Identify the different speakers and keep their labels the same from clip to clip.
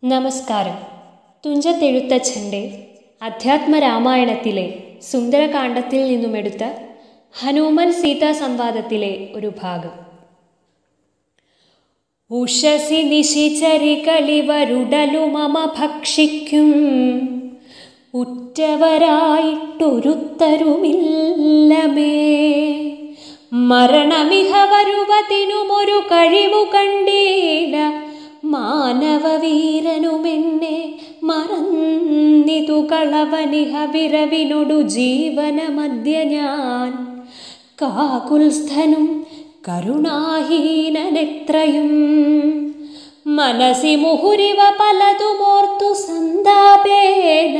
Speaker 1: നമസ്കാരം തുഞ്ചത്തെഴുത്തച്ഛൻ്റെ അധ്യാത്മരാമായണത്തിലെ സുന്ദരകാന്ഡത്തിൽ നിന്നുമെടുത്ത ഹനുമൻ സീതാ സംവാദത്തിലെ ഒരു ഭാഗം ഉഷസി നിശിചരികളിവരുടലു മമ ഭക്ഷിക്കും ഉറ്റവരായിട്ടൊരുത്തരുമില്ലമേ മരണമിഹ വരുവതിനുമൊരു കഴിവു കണ്ടീല മാനവവീരനുമെന്നെ മറന്നിതു കളവനിഹ വിരവിനൊടു ജീവനമധ്യ ഞാൻ കാകുൽസ്ഥനും കരുണാഹീനനെത്രയും മനസി മുഹുരിവ പലതുമോർത്തു സന്താപേന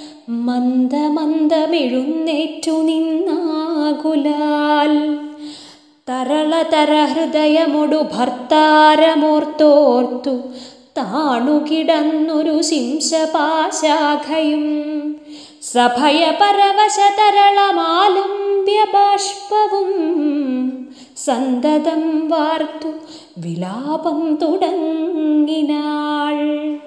Speaker 1: മന്ദമന്ദമെഴുന്നേറ്റു നിന്നാകുലാൽ തരളതര ഹൃദയമൊടു ഭർത്താരമോർത്തോർത്തു താണുകിടന്നൊരു ശിംശപാശാഖയും സഭയ പരവശതരളമാലംബ്യ ബാഷ്പവും സന്തതം വാർത്തു വിലാപം തുടങ്ങിനാൾ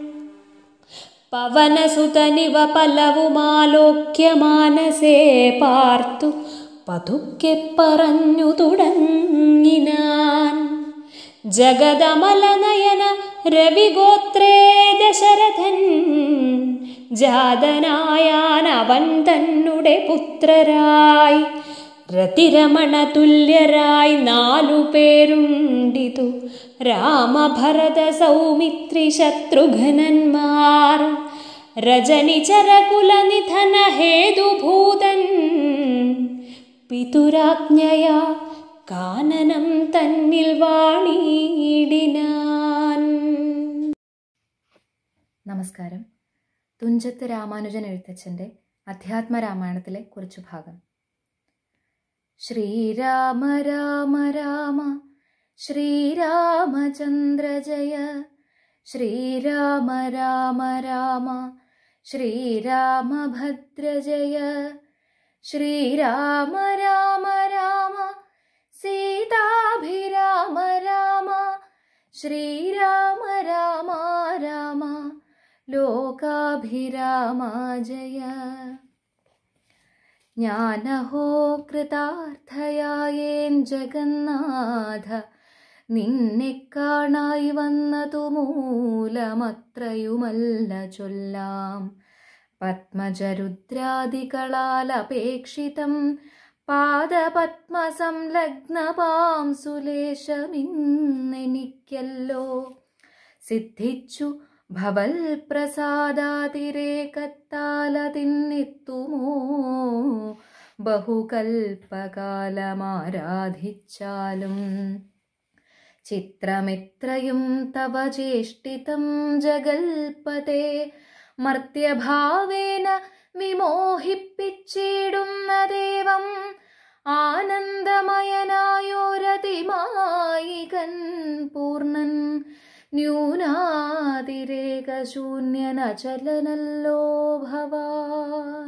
Speaker 1: പവനസുതനിവ പലവുമാലോക്യ മാനസേ പാർത്തു പതുക്കെ പറഞ്ഞു തുടങ്ങിനാൻ ജഗതമലനയന രവിഗോത്രേ ദശരഥൻ ജാതനായാൻ അവൻ തന്നുടെ പുത്രരായി രതിരമണ തുല്യരായി നാലു പേരുണ്ടിതു രാമഭരത സൗമിത്രി ശത്രുഘ്നന്മാർ രജനിചരകുലനിധന ഹേതുഭൂതൻ പിതുരാജ്ഞയാ കാനനം തന്നിൽ വാണിയിടിനാൻ
Speaker 2: നമസ്കാരം തുഞ്ചത്ത് രാമാനുജൻ എഴുത്തച്ഛൻ്റെ അധ്യാത്മരാമായണത്തിലെ കുറച്ചു ഭാഗം ശ്രീരാമ രാമ രാമ ശ്രീരാമചന്ദ്ര ജയ ശ്രീരാമ രാമ രാമ ശ്രീരാമഭദ്ര ജയ ശ്രീരാമ രാമ രാമ സീതാഭിരാമ രാമ ശ്രീരാമ രാമ രാമ ലോകാഭിരാമ ജയ ഞാനഹോ കൃതാർത്ഥയായേൻ ജഗന്നാഥ നിന്നെ കാണായി വന്നതു മൂലമത്രയുമല്ല ചൊല്ലാം പത്മജരുദ്രാദികളാൽ അപേക്ഷിതം പാദപത്മസംലഗ്നപാം സുലേശമിന്നെനിക്കല്ലോ സിദ്ധിച്ചു ഭവൽ പ്രസാദാതിരേകത്താലതിന്നെത്തുമോ ബഹുകൽപ്പകാലമാരാധിച്ചാലും ചിത്രമെത്രയും തവ ചേഷ്ടിതം ജഗൽപതേ മർത്യഭാവേന വിമോഹിപ്പിച്ചിടുന്ന ദേവം ആനന്ദമയനായോരതിമായികൻ പൂർണ്ണൻ ന്യൂനാതിരേകശൂന്യനചലനല്ലോ ഭവാൻ